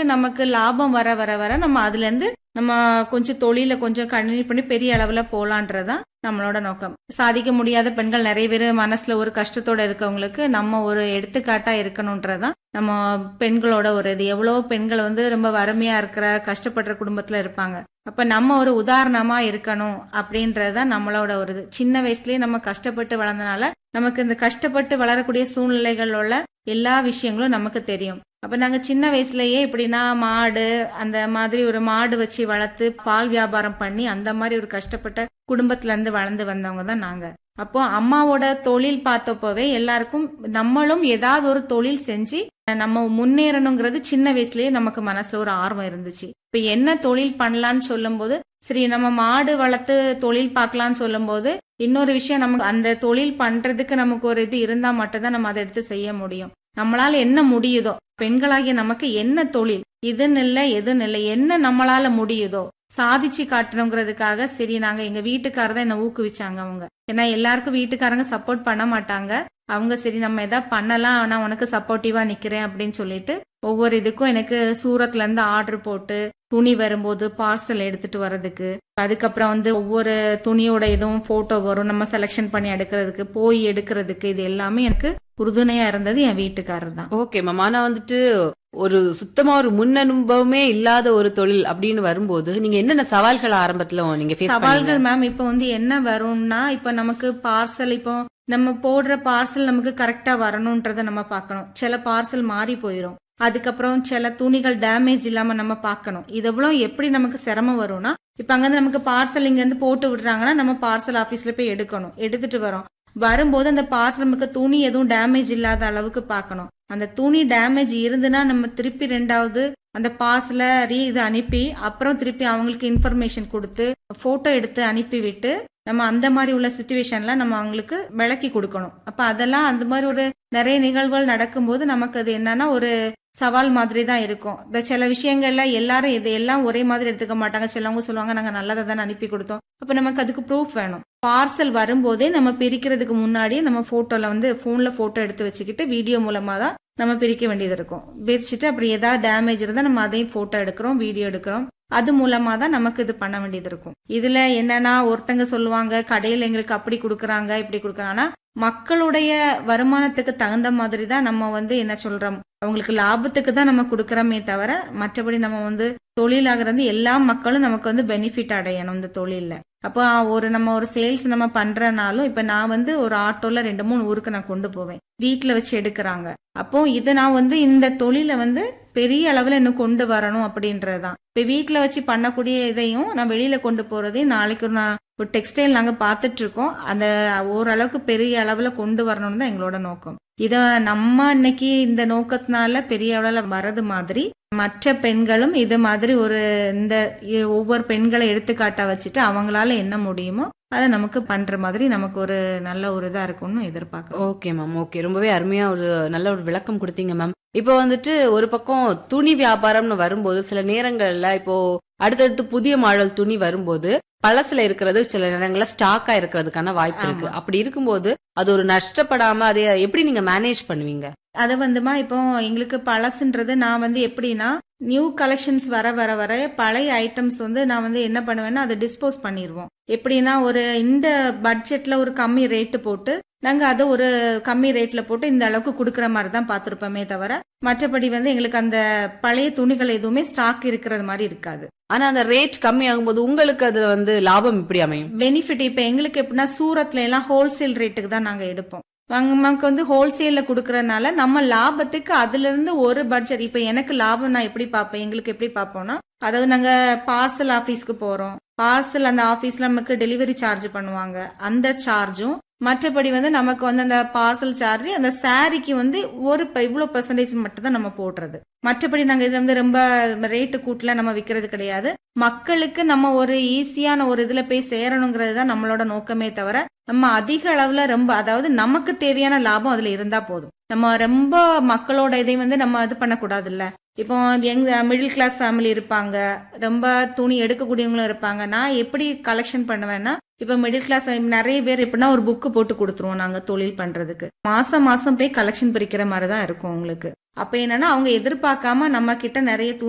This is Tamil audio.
அளவுக்கு நமக்கு லாபம் வர வர வர நம்ம அதுல இருந்து நம்ம கொஞ்சம் தொழில கொஞ்சம் கண்டினியூ பண்ணி பெரிய அளவுல போலான்றதுதான் நம்மளோட நோக்கம் சாதிக்க முடியாத பெண்கள் நிறைய பேர் மனசுல ஒரு கஷ்டத்தோட இருக்கவங்களுக்கு நம்ம ஒரு எடுத்துக்காட்டா இருக்கணும்ன்றதுதான் நம்ம பெண்களோட ஒரு இது எவ்வளவோ பெண்கள் வந்து ரொம்ப வறுமையா இருக்கிற கஷ்டப்படுற குடும்பத்துல இருப்பாங்க அப்ப நம்ம ஒரு உதாரணமா இருக்கணும் அப்படின்றதுதான் நம்மளோட ஒரு இது சின்ன வயசுலயே நம்ம கஷ்டப்பட்டு வளர்ந்தனால நமக்கு இந்த கஷ்டப்பட்டு வளரக்கூடிய சூழ்நிலைகள் உள்ள எல்லா விஷயங்களும் நமக்கு தெரியும் அப்ப நாங்க சின்ன வயசுலயே இப்படின்னா மாடு அந்த மாதிரி ஒரு மாடு வச்சு வளர்த்து பால் வியாபாரம் பண்ணி அந்த மாதிரி ஒரு கஷ்டப்பட்ட குடும்பத்துல இருந்து வளர்ந்து வந்தவங்க தான் நாங்க அப்போ அம்மாவோட தொழில் பார்த்தப்போவே எல்லாருக்கும் நம்மளும் ஏதாவது ஒரு தொழில் செஞ்சு நம்ம முன்னேறணுங்கிறது சின்ன வயசுலயே நமக்கு மனசுல ஒரு ஆர்வம் இருந்துச்சு இப்ப என்ன தொழில் பண்ணலாம்னு சொல்லும்போது சரி நம்ம மாடு வளர்த்து தொழில் பார்க்கலாம்னு சொல்லும்போது இன்னொரு விஷயம் நமக்கு அந்த தொழில் பண்றதுக்கு நமக்கு ஒரு இது இருந்தா மட்டும்தான் நம்ம அதை எடுத்து செய்ய முடியும் நம்மளால என்ன முடியுதோ பெண்களாகிய நமக்கு என்ன தொழில் இதுன்னு இல்லை எதுன்னு இல்லை என்ன நம்மளால முடியுதோ சாதிச்சு காட்டணுங்கிறதுக்காக சரி நாங்க எங்க வீட்டுக்காரர் தான் என்ன ஊக்குவிச்சாங்க அவங்க ஏன்னா எல்லாருக்கும் வீட்டுக்காரங்க சப்போர்ட் பண்ண மாட்டாங்க அவங்க சரி நம்ம எதாவது பண்ணலாம் நான் உனக்கு சப்போர்ட்டிவா நிக்கிறேன் அப்படின்னு சொல்லிட்டு ஒவ்வொரு இதுக்கும் எனக்கு சூரத்ல இருந்து ஆர்டர் போட்டு துணி வரும்போது பார்சல் எடுத்துட்டு வர்றதுக்கு அதுக்கப்புறம் வந்து ஒவ்வொரு துணியோட இதுவும் போட்டோ வரும் நம்ம செலெக்ஷன் பண்ணி எடுக்கிறதுக்கு போய் எடுக்கிறதுக்கு இது எல்லாமே எனக்கு உறுதுணையா இருந்தது என் வீட்டுக்காரர் தான் ஓகே மேம் ஆனா வந்துட்டு ஒரு சுத்தமா ஒரு முன் அனுபவமே இல்லாத ஒரு தொழில் அப்படின்னு வரும்போது நீங்க என்னென்ன சவால்கள் ஆரம்பத்துல நீங்க face பண்ணீங்க? சவால்கள் மேம் இப்போ வந்து என்ன வரும்னா இப்போ நமக்கு பார்சல் இப்போ நம்ம போடுற பார்சல் நமக்கு கரெக்டா வரணும்ன்றத நம்ம பார்க்கணும் சில பார்சல் மாறி போயிடும் அதுக்கப்புறம் சில துணிகள் டேமேஜ் இல்லாம நம்ம பார்க்கணும் இதெவ்வளவு எப்படி நமக்கு சிரமம் வரும்னா இப்ப அங்கிருந்து நமக்கு பார்சல் இங்க இருந்து போட்டு விடுறாங்கன்னா நம்ம பார்சல் ஆபீஸ்ல போய் எடுக்கணும் எடுத்துட்டு வரோம் வரும்போது அந்த பார்சல் நமக்கு துணி எதுவும் டேமேஜ் இல்லாத அளவுக்கு பார்க்கணும் அந்த துணி டேமேஜ் இருந்துன்னா நம்ம திருப்பி ரெண்டாவது அந்த பார்சலை ரீ இது அனுப்பி அப்புறம் திருப்பி அவங்களுக்கு இன்ஃபர்மேஷன் கொடுத்து போட்டோ எடுத்து அனுப்பி விட்டு நம்ம அந்த மாதிரி உள்ள சுச்சுவேஷன்ல நம்ம அவங்களுக்கு விளக்கி கொடுக்கணும் அப்ப அதெல்லாம் அந்த மாதிரி ஒரு நிறைய நிகழ்வுகள் நடக்கும்போது நமக்கு அது என்னன்னா ஒரு சவால் மாதிரி தான் இருக்கும் இந்த சில விஷயங்கள்ல எல்லாரும் இது எல்லாம் ஒரே மாதிரி எடுத்துக்க மாட்டாங்க சிலவங்க சொல்லுவாங்க நாங்க நல்லதை தானே அனுப்பி கொடுத்தோம் அப்ப நமக்கு அதுக்கு ப்ரூஃப் வேணும் பார்சல் வரும்போதே நம்ம பிரிக்கிறதுக்கு முன்னாடியே நம்ம போட்டோல வந்து போன்ல போட்டோ எடுத்து வச்சுக்கிட்டு வீடியோ மூலமா தான் நம்ம பிரிக்க வேண்டியது இருக்கும் பிரிச்சுட்டு அப்படி ஏதாவது டேமேஜ் இருந்தா நம்ம அதையும் போட்டோ எடுக்கிறோம் வீடியோ எடுக்கிறோம் அது மூலமா தான் நமக்கு இது பண்ண வேண்டியது இருக்கும் இதுல என்னன்னா ஒருத்தங்க சொல்லுவாங்க கடையில் எங்களுக்கு அப்படி கொடுக்கறாங்க இப்படி கொடுக்கறாங்க ஆனா மக்களுடைய வருமானத்துக்கு தகுந்த மாதிரி தான் நம்ம வந்து என்ன சொல்றோம் அவங்களுக்கு லாபத்துக்கு தான் நம்ம கொடுக்கறோமே தவிர மற்றபடி நம்ம வந்து தொழிலாகிறது எல்லா மக்களும் நமக்கு வந்து பெனிஃபிட் அடையணும் இந்த தொழில்ல அப்போ ஒரு நம்ம ஒரு சேல்ஸ் நம்ம பண்றனாலும் இப்ப நான் வந்து ஒரு ஆட்டோல ரெண்டு மூணு ஊருக்கு நான் கொண்டு போவேன் வீட்டுல வச்சு எடுக்கிறாங்க அப்போ இது நான் வந்து இந்த தொழிலை வந்து பெரிய அளவுல இன்னும் கொண்டு வரணும் அப்படின்றதுதான் இப்ப வீட்டுல வச்சு பண்ணக்கூடிய இதையும் நான் வெளியில கொண்டு போறதையும் நாளைக்கு ஒரு நான் ஒரு டெக்ஸ்டைல் நாங்க பாத்துட்டு இருக்கோம் அந்த ஓரளவுக்கு பெரிய அளவுல கொண்டு வரணும்னு தான் எங்களோட நோக்கம் இத நம்ம இன்னைக்கு இந்த நோக்கத்தினால பெரிய அளவுல வரது மாதிரி மற்ற பெண்களும் இது மாதிரி ஒரு இந்த இ- ஒவ்வொரு பெண்களை எடுத்துக்காட்டா வச்சுட்டு அவங்களால என்ன முடியுமோ அதை நமக்கு பண்ற மாதிரி நமக்கு ஒரு நல்ல ஒரு இதா இருக்கும்னு எதிர்பார்க்கிறோம் ஓகே மேம் ஓகே ரொம்பவே அருமையா ஒரு நல்ல ஒரு விளக்கம் கொடுத்தீங்க மேம் இப்போ வந்துட்டு ஒரு பக்கம் துணி வியாபாரம்னு வரும்போது சில நேரங்கள்ல இப்போ அடுத்தடுத்து புதிய மாடல் துணி வரும்போது பழசுல இருக்கிறது சில நேரங்கள்ல ஸ்டாக்கா இருக்கிறதுக்கான வாய்ப்பு இருக்கு ஆமா. அப்படி இருக்கும்போது அது ஒரு நஷ்டப்படாம அதை எப்படி நீங்க மேனேஜ் பண்ணுவீங்க அது வந்துமா இப்போ எங்களுக்கு பழசுன்றது நான் வந்து எப்படின்னா நியூ கலெக்ஷன்ஸ் வர வர வர பழைய ஐட்டம்ஸ் வந்து நான் வந்து என்ன பண்ணுவேன்னா அதை டிஸ்போஸ் பண்ணிடுவோம் எப்படின்னா ஒரு இந்த பட்ஜெட்ல ஒரு கம்மி ரேட்டு போட்டு நாங்க அதை ஒரு கம்மி ரேட்ல போட்டு இந்த அளவுக்கு கொடுக்கற மாதிரி தான் பார்த்திருப்போமே தவிர மற்றபடி வந்து எங்களுக்கு அந்த பழைய துணிகள் எதுவுமே ஸ்டாக் இருக்கிறது மாதிரி இருக்காது ஆனா அந்த ரேட் கம்மி ஆகும்போது உங்களுக்கு அது வந்து லாபம் இப்படி அமையும் பெனிஃபிட் இப்ப எங்களுக்கு எப்படின்னா சூரத்ல எல்லாம் ஹோல்சேல் ரேட்டுக்கு தான் நாங்க எடுப்போம் அங்க நமக்கு வந்து ஹோல்சேல்ல குடுக்கறதுனால நம்ம லாபத்துக்கு அதுல இருந்து ஒரு பட்ஜெட் இப்ப எனக்கு லாபம் நான் எப்படி பார்ப்பேன் எங்களுக்கு எப்படி பார்ப்போம்னா அதாவது நாங்க பார்சல் ஆபீஸ்க்கு போறோம் பார்சல் அந்த ஆபீஸ்ல நமக்கு டெலிவரி சார்ஜ் பண்ணுவாங்க அந்த சார்ஜும் மற்றபடி வந்து நமக்கு வந்து அந்த பார்சல் சார்ஜ் அந்த சாரிக்கு வந்து ஒரு ப- இவ்வளவு பெர்சன்டேஜ் மட்டும் தான் நம்ம போடுறது மற்றபடி நாங்க இது வந்து ரொம்ப ரேட்டு கூட்டல நம்ம விக்கிறது கிடையாது மக்களுக்கு நம்ம ஒரு ஈஸியான ஒரு இதுல போய் சேரணுங்கிறது தான் நம்மளோட நோக்கமே தவிர நம்ம அதிக அளவுல ரொம்ப அதாவது நமக்கு தேவையான லாபம் அதுல இருந்தா போதும் நம்ம ரொம்ப மக்களோட இதை வந்து நம்ம இது பண்ணக்கூடாது இல்ல இப்போ எங்க மிடில் கிளாஸ் ஃபேமிலி இருப்பாங்க ரொம்ப துணி எடுக்கக்கூடியவங்களும் இருப்பாங்க நான் எப்படி கலெக்ஷன் பண்ணுவேன்னா இப்ப மிடில் கிளாஸ் நிறைய பேர் எப்படின்னா ஒரு புக்கு போட்டு கொடுத்துருவோம் நாங்க தொழில் பண்றதுக்கு மாசம் மாசம் போய் கலெக்ஷன் பிரிக்கிற மாதிரி தான் இருக்கும் உங்களுக்கு அப்ப என்னன்னா அவங்க எதிர்பார்க்காம நம்ம கிட்ட நிறைய